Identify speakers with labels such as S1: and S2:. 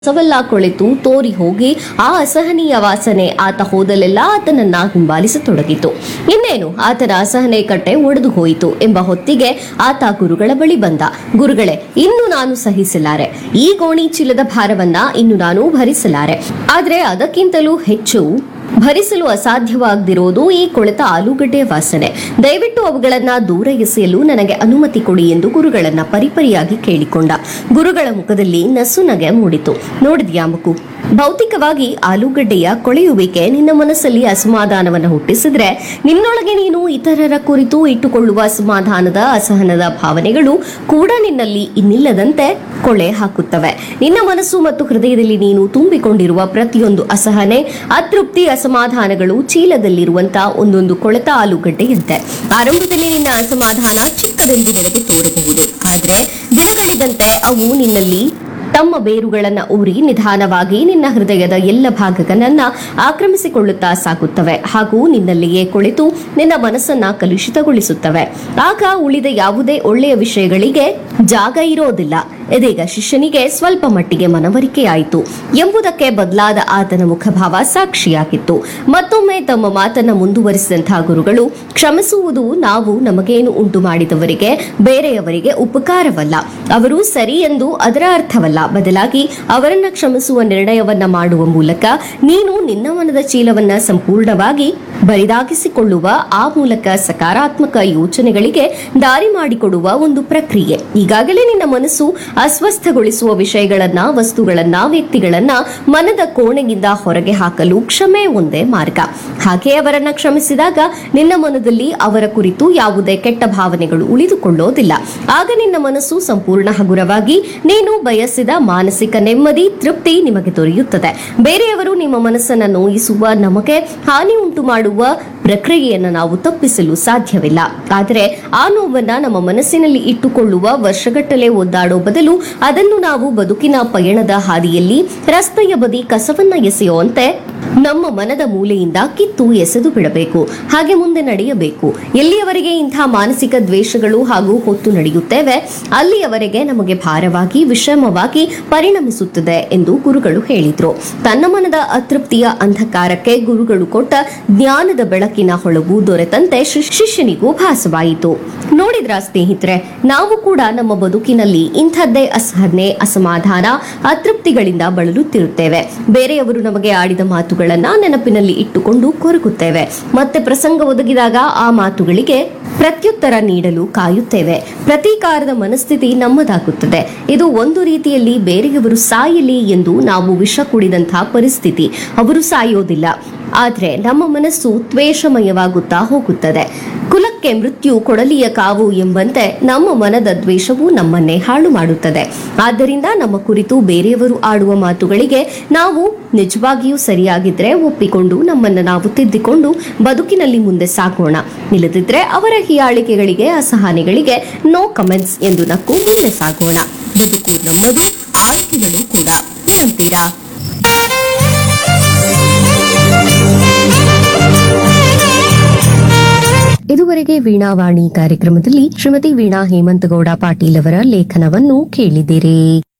S1: ಸವೆಲ್ಲ ಕೊಳೆತು ತೋರಿ ಹೋಗಿ ಆ ಅಸಹನೀಯ ವಾಸನೆ ಆತ ಹೋದಲೆಲ್ಲ ಆತನನ್ನ ಹಿಂಬಾಲಿಸತೊಡಗಿತು ಇನ್ನೇನು ಆತನ ಅಸಹನೆ ಕಟ್ಟೆ ಒಡೆದು ಹೋಯಿತು ಎಂಬ ಹೊತ್ತಿಗೆ ಆತ ಗುರುಗಳ ಬಳಿ ಬಂದ ಗುರುಗಳೇ ಇನ್ನು ನಾನು ಸಹಿಸಲಾರೆ ಈ ಗೋಣಿ ಚೀಲದ ಭಾರವನ್ನ ಇನ್ನು ನಾನು ಭರಿಸಲಾರೆ ಆದ್ರೆ ಅದಕ್ಕಿಂತಲೂ ಹೆಚ್ಚು ಭರಿಸಲು ಅಸಾಧ್ಯವಾಗದಿರೋದು ಈ ಕೊಳೆತ ಆಲೂಗಡ್ಡೆಯ ವಾಸನೆ ದಯವಿಟ್ಟು ಅವುಗಳನ್ನ ದೂರ ಎಸೆಯಲು ನನಗೆ ಅನುಮತಿ ಕೊಡಿ ಎಂದು ಗುರುಗಳನ್ನ ಪರಿಪರಿಯಾಗಿ ಕೇಳಿಕೊಂಡ ಗುರುಗಳ ಮುಖದಲ್ಲಿ ನಸುನಗೆ ಮೂಡಿತು ನೋಡಿದ್ಯಾ ಮಗು ಭೌತಿಕವಾಗಿ ಆಲೂಗಡ್ಡೆಯ ಕೊಳೆಯುವಿಕೆ ನಿನ್ನ ಮನಸ್ಸಲ್ಲಿ ಅಸಮಾಧಾನವನ್ನು ಹುಟ್ಟಿಸಿದ್ರೆ ನಿನ್ನೊಳಗೆ ನೀನು ಇತರರ ಕುರಿತು ಇಟ್ಟುಕೊಳ್ಳುವ ಅಸಮಾಧಾನದ ಅಸಹನದ ಭಾವನೆಗಳು ಕೂಡ ನಿನ್ನಲ್ಲಿ ಇನ್ನಿಲ್ಲದಂತೆ ಕೊಳೆ ಹಾಕುತ್ತವೆ ನಿನ್ನ ಮನಸ್ಸು ಮತ್ತು ಹೃದಯದಲ್ಲಿ ನೀನು ತುಂಬಿಕೊಂಡಿರುವ ಪ್ರತಿಯೊಂದು ಅಸಹನೆ ಅತೃಪ್ತಿ ಅಸಮಾಧಾನಗಳು ಚೀಲದಲ್ಲಿರುವಂತಹ ಒಂದೊಂದು ಕೊಳೆತ ಆಲೂಗಡ್ಡೆಯಂತೆ ಆರಂಭದಲ್ಲಿ ನಿನ್ನ ಅಸಮಾಧಾನ ಚಿಕ್ಕದೆಂದು ನಿನಗೆ ತೋರಬಹುದು ಆದ್ರೆ ದಿನಗಳಿದಂತೆ ಅವು ನಿನ್ನಲ್ಲಿ ತಮ್ಮ ಬೇರುಗಳನ್ನ ಊರಿ ನಿಧಾನವಾಗಿ ನಿನ್ನ ಹೃದಯದ ಎಲ್ಲ ಭಾಗಗಳನ್ನ ಆಕ್ರಮಿಸಿಕೊಳ್ಳುತ್ತಾ ಸಾಗುತ್ತವೆ ಹಾಗೂ ನಿನ್ನಲ್ಲಿಯೇ ಕುಳಿತು ನಿನ್ನ ಮನಸ್ಸನ್ನ ಕಲುಷಿತಗೊಳಿಸುತ್ತವೆ ಆಗ ಉಳಿದ ಯಾವುದೇ ಒಳ್ಳೆಯ ವಿಷಯಗಳಿಗೆ ಜಾಗ ಇರೋದಿಲ್ಲ ಇದೀಗ ಶಿಷ್ಯನಿಗೆ ಸ್ವಲ್ಪ ಮಟ್ಟಿಗೆ ಮನವರಿಕೆಯಾಯಿತು ಎಂಬುದಕ್ಕೆ ಬದಲಾದ ಆತನ ಮುಖಭಾವ ಸಾಕ್ಷಿಯಾಗಿತ್ತು ಮತ್ತೊಮ್ಮೆ ತಮ್ಮ ಮಾತನ್ನ ಮುಂದುವರಿಸಿದಂತಹ ಗುರುಗಳು ಕ್ಷಮಿಸುವುದು ನಾವು ನಮಗೇನು ಉಂಟು ಮಾಡಿದವರಿಗೆ ಬೇರೆಯವರಿಗೆ ಉಪಕಾರವಲ್ಲ ಅವರು ಸರಿ ಎಂದು ಅದರ ಅರ್ಥವಲ್ಲ ಬದಲಾಗಿ ಅವರನ್ನ ಕ್ಷಮಿಸುವ ನಿರ್ಣಯವನ್ನ ಮಾಡುವ ಮೂಲಕ ನೀನು ನಿನ್ನ ಮನದ ಚೀಲವನ್ನ ಸಂಪೂರ್ಣವಾಗಿ ಬರಿದಾಗಿಸಿಕೊಳ್ಳುವ ಆ ಮೂಲಕ ಸಕಾರಾತ್ಮಕ ಯೋಚನೆಗಳಿಗೆ ದಾರಿ ಮಾಡಿಕೊಡುವ ಒಂದು ಪ್ರಕ್ರಿಯೆ ಈಗಾಗಲೇ ನಿನ್ನ ಮನಸ್ಸು ಅಸ್ವಸ್ಥಗೊಳಿಸುವ ವಿಷಯಗಳನ್ನ ವಸ್ತುಗಳನ್ನ ವ್ಯಕ್ತಿಗಳನ್ನ ಮನದ ಕೋಣೆಗಿಂದ ಹೊರಗೆ ಹಾಕಲು ಕ್ಷಮೆ ಒಂದೇ ಮಾರ್ಗ ಹಾಗೆ ಅವರನ್ನ ಕ್ಷಮಿಸಿದಾಗ ನಿನ್ನ ಮನದಲ್ಲಿ ಅವರ ಕುರಿತು ಯಾವುದೇ ಕೆಟ್ಟ ಭಾವನೆಗಳು ಉಳಿದುಕೊಳ್ಳೋದಿಲ್ಲ ಆಗ ನಿನ್ನ ಮನಸ್ಸು ಸಂಪೂರ್ಣ ಹಗುರವಾಗಿ ನೀನು ಬಯಸಿದ ಮಾನಸಿಕ ನೆಮ್ಮದಿ ತೃಪ್ತಿ ನಿಮಗೆ ದೊರೆಯುತ್ತದೆ ಬೇರೆಯವರು ನಿಮ್ಮ ಮನಸ್ಸನ್ನ ನೋಯಿಸುವ ನಮಗೆ ಹಾನಿ ಉಂಟು ಮಾಡುವ ಪ್ರಕ್ರಿಯೆಯನ್ನು ನಾವು ತಪ್ಪಿಸಲು ಸಾಧ್ಯವಿಲ್ಲ ಆದರೆ ಆ ನೋವನ್ನ ನಮ್ಮ ಮನಸ್ಸಿನಲ್ಲಿ ಇಟ್ಟುಕೊಳ್ಳುವ ವರ್ಷಗಟ್ಟಲೆ ಒದ್ದಾಡೋ ಬದಲು ಅದನ್ನು ನಾವು ಬದುಕಿನ ಪಯಣದ ಹಾದಿಯಲ್ಲಿ ರಸ್ತೆಯ ಬದಿ ಕಸವನ್ನ ಎಸೆಯುವಂತೆ ನಮ್ಮ ಮನದ ಮೂಲೆಯಿಂದ ಕಿತ್ತು ಎಸೆದು ಬಿಡಬೇಕು ಹಾಗೆ ಮುಂದೆ ನಡೆಯಬೇಕು ಎಲ್ಲಿಯವರೆಗೆ ಇಂಥ ಮಾನಸಿಕ ದ್ವೇಷಗಳು ಹಾಗೂ ಹೊತ್ತು ನಡೆಯುತ್ತೇವೆ ಅಲ್ಲಿಯವರೆಗೆ ನಮಗೆ ಭಾರವಾಗಿ ವಿಷಮವಾಗಿ ಪರಿಣಮಿಸುತ್ತದೆ ಎಂದು ಗುರುಗಳು ಹೇಳಿದ್ರು ತನ್ನ ಮನದ ಅತೃಪ್ತಿಯ ಅಂಧಕಾರಕ್ಕೆ ಗುರುಗಳು ಕೊಟ್ಟ ಜ್ಞಾನದ ಬೆಳಕಿನ ಹೊಳಗು ದೊರೆತಂತೆ ಶಿಶ್- ಶಿಷ್ಯನಿಗೂ ಭಾಸವಾಯಿತು ನೋಡಿದ್ರ ಸ್ನೇಹಿತರೆ ನಾವು ಕೂಡ ನಮ್ಮ ಬದುಕಿನಲ್ಲಿ ಇಂಥದ್ದೇ ಅಸಹನೆ ಅಸಮಾಧಾನ ಅತೃಪ್ತಿಗಳಿಂದ ಬಳಲುತ್ತಿರುತ್ತೇವೆ ಬೇರೆಯವರು ನಮಗೆ ಆಡಿದ ಮಾತುಗಳನ್ನ ನೆನಪಿನಲ್ಲಿ ಇಟ್ಟುಕೊಂಡು ಕೊರಗುತ್ತೇವೆ ಮತ್ತೆ ಪ್ರಸಂಗ ಒದಗಿದಾಗ ಆ ಮಾತುಗಳಿಗೆ ಪ್ರತ್ಯುತ್ತರ ನೀಡಲು ಕಾಯುತ್ತೇವೆ ಪ್ರತೀಕಾರದ ಮನಸ್ಥಿತಿ ನಮ್ಮದಾಗುತ್ತದೆ ಇದು ಒಂದು ರೀತಿಯಲ್ಲಿ ಬೇರೆಯವರು ಸಾಯಲಿ ಎಂದು ನಾವು ವಿಷ ಕುಡಿದಂತಹ ಪರಿಸ್ಥಿತಿ ಅವರು ಸಾಯೋದಿಲ್ಲ ಆದ್ರೆ ನಮ್ಮ ಮನಸ್ಸು ದ್ವೇಷಮಯವಾಗುತ್ತಾ ಹೋಗುತ್ತದೆ ಕುಲಕ್ಕೆ ಮೃತ್ಯು ಕೊಡಲಿಯ ಕಾವು ಎಂಬಂತೆ ನಮ್ಮ ಮನದ ದ್ವೇಷವು ನಮ್ಮನ್ನೇ ಹಾಳು ಮಾಡುತ್ತದೆ ಆದ್ದರಿಂದ ನಮ್ಮ ಕುರಿತು ಬೇರೆಯವರು ಆಡುವ ಮಾತುಗಳಿಗೆ ನಾವು ನಿಜವಾಗಿಯೂ ಸರಿಯಾಗಿದ್ರೆ ಒಪ್ಪಿಕೊಂಡು ನಮ್ಮನ್ನು ನಾವು ತಿದ್ದಿಕೊಂಡು ಬದುಕಿನಲ್ಲಿ ಮುಂದೆ ಸಾಗೋಣ ಇಲ್ಲದಿದ್ರೆ ಅವರ ಹೀಯಾಳಿಕೆಗಳಿಗೆ ಅಸಹನೆಗಳಿಗೆ ನೋ ಕಮೆಂಟ್ಸ್ ಎಂದು ನಕ್ಕು ಮುಂದೆ ಸಾಗೋಣ ಬದುಕು ನಮ್ಮದು ಆಯ್ಕೆಗಳು ಕೂಡ ಏನಂತೀರಾ ಇದುವರೆಗೆ ವೀಣಾವಾಣಿ ಕಾರ್ಯಕ್ರಮದಲ್ಲಿ ಶ್ರೀಮತಿ ವೀಣಾ ಹೇಮಂತಗೌಡ ಪಾಟೀಲ್ ಅವರ ಲೇಖನವನ್ನು ಕೇಳಿದಿರಿ